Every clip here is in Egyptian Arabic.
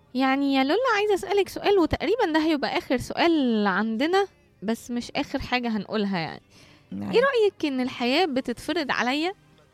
يعني يا لولا عايزة أسألك سؤال وتقريبا ده هيبقى آخر سؤال عندنا بس مش آخر حاجة هنقولها يعني ايه رأيك ان الحياة بتتفرض عليا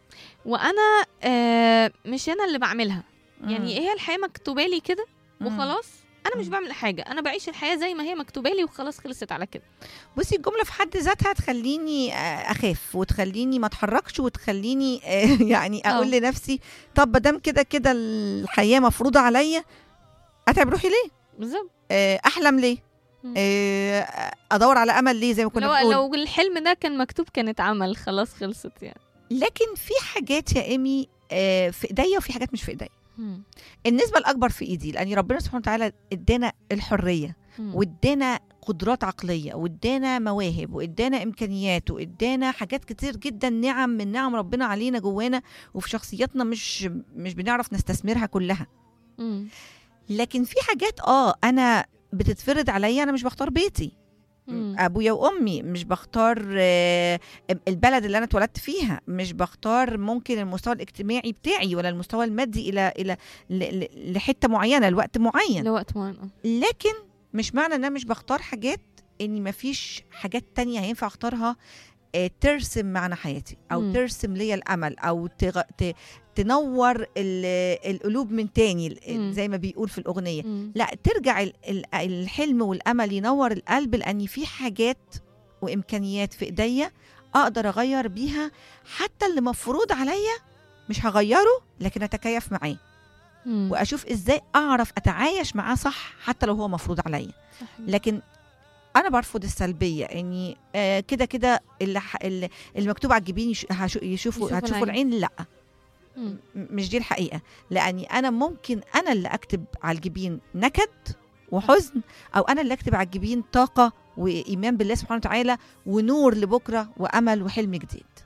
وانا آه مش انا اللي بعملها يعني هي الحياة مكتوبة لي كده وخلاص انا مش مم. بعمل حاجة انا بعيش الحياة زي ما هي مكتوبة لي وخلاص خلصت على كده بصي الجمله في حد ذاتها تخليني آه، اخاف وتخليني ما اتحركش وتخليني آه، يعني اقول آه. لنفسي طب ما دام كده كده الحياه مفروضه عليا اتعب روحي ليه بالظبط آه، احلم ليه مم. آه، ادور على امل ليه زي ما كنا لو بنقول لو الحلم ده كان مكتوب كان اتعمل خلاص خلصت يعني لكن في حاجات يا ايمي آه، في ايديا وفي حاجات مش في ايديا مم. النسبه الاكبر في ايدي لان ربنا سبحانه وتعالى ادانا الحريه مم. وادانا قدرات عقليه وادانا مواهب وادانا امكانيات وادانا حاجات كتير جدا نعم من نعم ربنا علينا جوانا وفي شخصياتنا مش مش بنعرف نستثمرها كلها مم. لكن في حاجات اه انا بتتفرض عليا انا مش بختار بيتي مم. ابويا وامي مش بختار آه، البلد اللي انا اتولدت فيها مش بختار ممكن المستوى الاجتماعي بتاعي ولا المستوى المادي الى الى ل- ل- لحته معينه لوقت معين لوقت معين آه. لكن مش معنى ان انا مش بختار حاجات اني مفيش حاجات تانية هينفع اختارها آه، ترسم معنى حياتي او مم. م. ترسم لي الامل او تغ... ت... تنور ال- القلوب من تاني ال- مم. زي ما بيقول في الاغنيه مم. لا ترجع ال- ال- الحلم والامل ينور القلب لان في حاجات وامكانيات في ايديا اقدر اغير بيها حتى اللي مفروض عليا مش هغيره لكن اتكيف معاه مم. واشوف ازاي اعرف اتعايش معاه صح حتى لو هو مفروض عليا صحيح. لكن انا برفض السلبيه اني آه كده كده اللي ح- اللي اللي مكتوب على الجبين يش- هشو- يشوفوا يشوفوا هتشوفوا العين. العين لا مم. م- مش دي الحقيقه لاني انا ممكن انا اللي اكتب على الجبين نكد وحزن او انا اللي اكتب على الجبين طاقه وايمان بالله سبحانه وتعالى ونور لبكره وامل وحلم جديد